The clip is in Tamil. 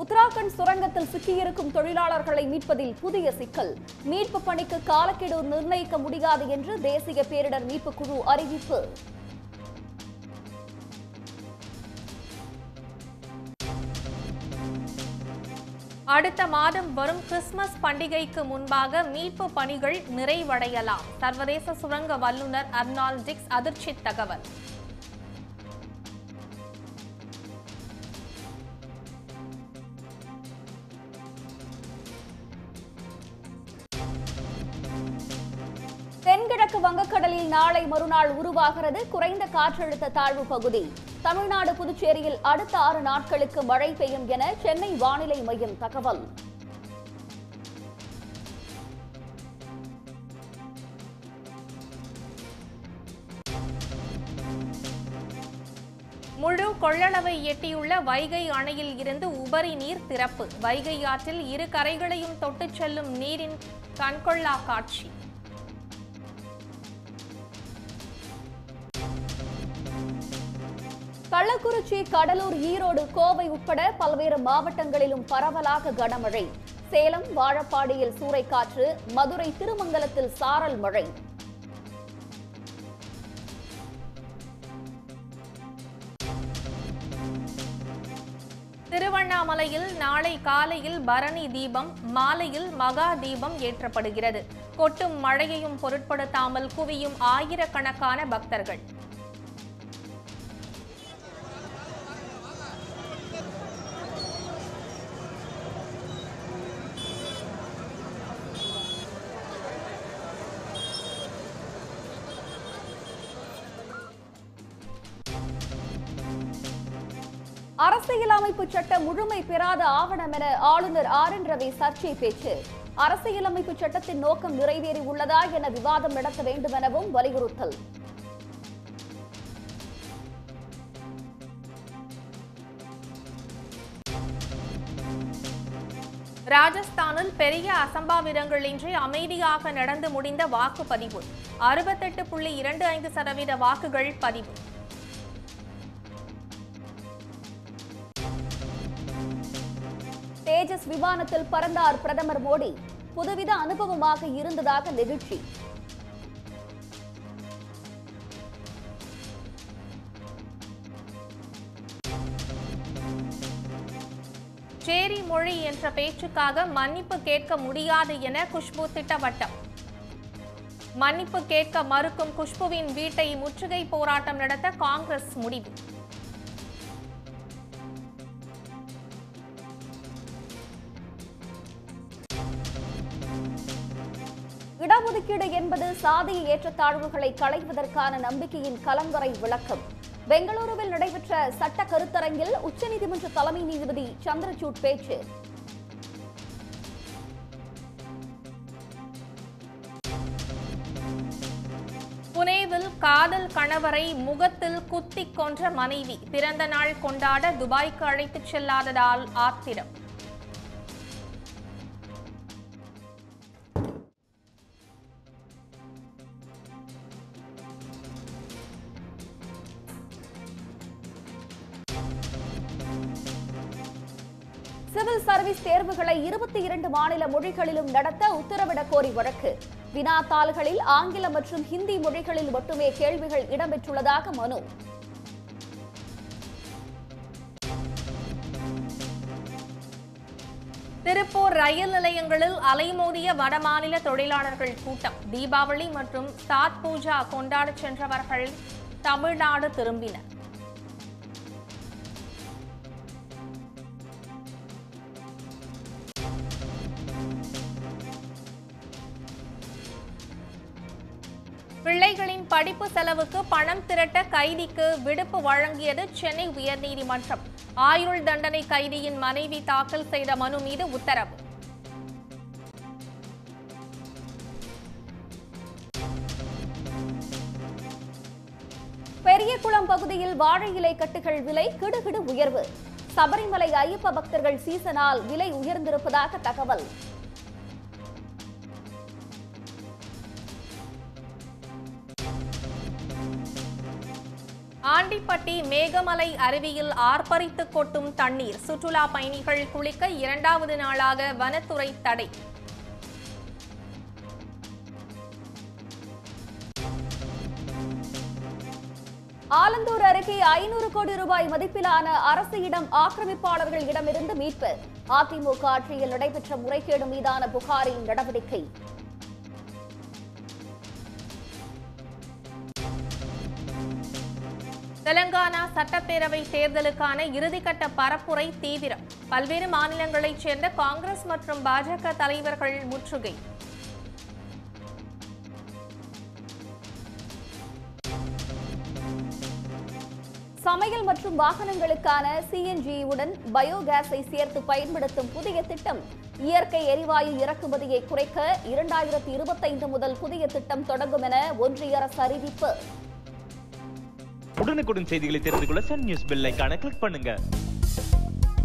உத்தராகண்ட் சுரங்கத்தில் சிக்கியிருக்கும் தொழிலாளர்களை மீட்பதில் புதிய சிக்கல் மீட்பு பணிக்கு காலக்கெடு நிர்ணயிக்க முடியாது என்று தேசிய பேரிடர் மீட்புக் குழு அறிவிப்பு அடுத்த மாதம் வரும் கிறிஸ்துமஸ் பண்டிகைக்கு முன்பாக மீட்பு பணிகள் நிறைவடையலாம் சர்வதேச சுரங்க வல்லுநர் அர்னால் டிக்ஸ் அதிர்ச்சி தகவல் தென்கிழக்கு வங்கக்கடலில் நாளை மறுநாள் உருவாகிறது குறைந்த காற்றழுத்த தாழ்வு பகுதி தமிழ்நாடு புதுச்சேரியில் அடுத்த ஆறு நாட்களுக்கு மழை பெய்யும் என சென்னை வானிலை மையம் தகவல் முழு கொள்ளளவை எட்டியுள்ள வைகை அணையில் இருந்து உபரி நீர் திறப்பு வைகை ஆற்றில் இரு கரைகளையும் தொட்டுச் செல்லும் நீரின் கண்கொள்ளா காட்சி கள்ளக்குறிச்சி கடலூர் ஈரோடு கோவை உட்பட பல்வேறு மாவட்டங்களிலும் பரவலாக கனமழை சேலம் வாழப்பாடியில் சூறைக்காற்று மதுரை திருமங்கலத்தில் சாரல் மழை திருவண்ணாமலையில் நாளை காலையில் பரணி தீபம் மாலையில் மகா தீபம் ஏற்றப்படுகிறது கொட்டும் மழையையும் பொருட்படுத்தாமல் குவியும் ஆயிரக்கணக்கான பக்தர்கள் அரசியலமைப்பு சட்ட முழுமை பெறாத ஆவணம் என ஆளுநர் ஆர் என் ரவி சர்ச்சை பேச்சு அரசியலமைப்பு சட்டத்தின் நோக்கம் நிறைவேறி உள்ளதா என விவாதம் நடத்த வேண்டும் எனவும் வலியுறுத்தல் ராஜஸ்தானில் பெரிய அசம்பாவிதங்களின்றி அமைதியாக நடந்து முடிந்த வாக்குப்பதிவு அறுபத்தெட்டு புள்ளி இரண்டு ஐந்து சதவீத வாக்குகள் பதிவு தேஜஸ் விமானத்தில் பறந்தார் பிரதமர் மோடி புதுவித அனுபவமாக இருந்ததாக நெகிழ்ச்சி சேரி மொழி என்ற பேச்சுக்காக மன்னிப்பு கேட்க முடியாது என குஷ்பு திட்டவட்டம் மன்னிப்பு கேட்க மறுக்கும் குஷ்புவின் வீட்டை முற்றுகை போராட்டம் நடத்த காங்கிரஸ் முடிவு இடஒதுக்கீடு என்பது சாதிய ஏற்றத்தாழ்வுகளை களைவதற்கான நம்பிக்கையின் கலங்கரை விளக்கம் பெங்களூருவில் நடைபெற்ற சட்ட கருத்தரங்கில் உச்சநீதிமன்ற தலைமை நீதிபதி சந்திரசூட் பேச்சு புனேவில் காதல் கணவரை முகத்தில் குத்திக் கொன்ற மனைவி பிறந்த நாள் கொண்டாட துபாய்க்கு அழைத்துச் செல்லாததால் ஆத்திரம் சிவில் சர்வீஸ் தேர்வுகளை இருபத்தி இரண்டு மாநில மொழிகளிலும் நடத்த உத்தரவிடக் கோரி வழக்கு வினாத்தாள்களில் ஆங்கிலம் மற்றும் ஹிந்தி மொழிகளில் மட்டுமே கேள்விகள் இடம்பெற்றுள்ளதாக மனு திருப்பூர் ரயில் நிலையங்களில் அலைமோதிய வடமாநில தொழிலாளர்கள் கூட்டம் தீபாவளி மற்றும் சாத் பூஜா கொண்டாடச் சென்றவர்கள் தமிழ்நாடு திரும்பினர் பிள்ளைகளின் படிப்பு செலவுக்கு பணம் திரட்ட கைதிக்கு விடுப்பு வழங்கியது சென்னை உயர்நீதிமன்றம் ஆயுள் தண்டனை கைதியின் மனைவி தாக்கல் செய்த மனு மீது உத்தரவு பெரியகுளம் பகுதியில் வாழை இலை கட்டுகள் விலை கிடுகிடு உயர்வு சபரிமலை ஐயப்ப பக்தர்கள் சீசனால் விலை உயர்ந்திருப்பதாக தகவல் ஆண்டிப்பட்டி மேகமலை அருவியில் ஆர்ப்பரித்து கொட்டும் தண்ணீர் சுற்றுலா பயணிகள் குளிக்க இரண்டாவது நாளாக வனத்துறை தடை ஆலந்தூர் அருகே ஐநூறு கோடி ரூபாய் மதிப்பிலான அரசு இடம் ஆக்கிரமிப்பாளர்கள் இடமிருந்து மீட்பு அதிமுக ஆட்சியில் நடைபெற்ற முறைகேடு மீதான புகாரின் நடவடிக்கை தெலங்கானா சட்டப்பேரவை தேர்தலுக்கான இறுதிக்கட்ட பரப்புரை தீவிரம் பல்வேறு மாநிலங்களைச் சேர்ந்த காங்கிரஸ் மற்றும் பாஜக தலைவர்கள் முற்றுகை சமையல் மற்றும் வாகனங்களுக்கான சிஎன்ஜியுடன் பயோகேஸை சேர்த்து பயன்படுத்தும் புதிய திட்டம் இயற்கை எரிவாயு இறக்குமதியை குறைக்க இரண்டாயிரத்தி இருபத்தைந்து முதல் புதிய திட்டம் தொடங்கும் என ஒன்றிய அரசு அறிவிப்பு உடனுக்குடன் செய்திகளை தெரிந்து கொள்ள சன் நியூஸ் பெல் ஐகானை கிளிக் பண்ணுங்க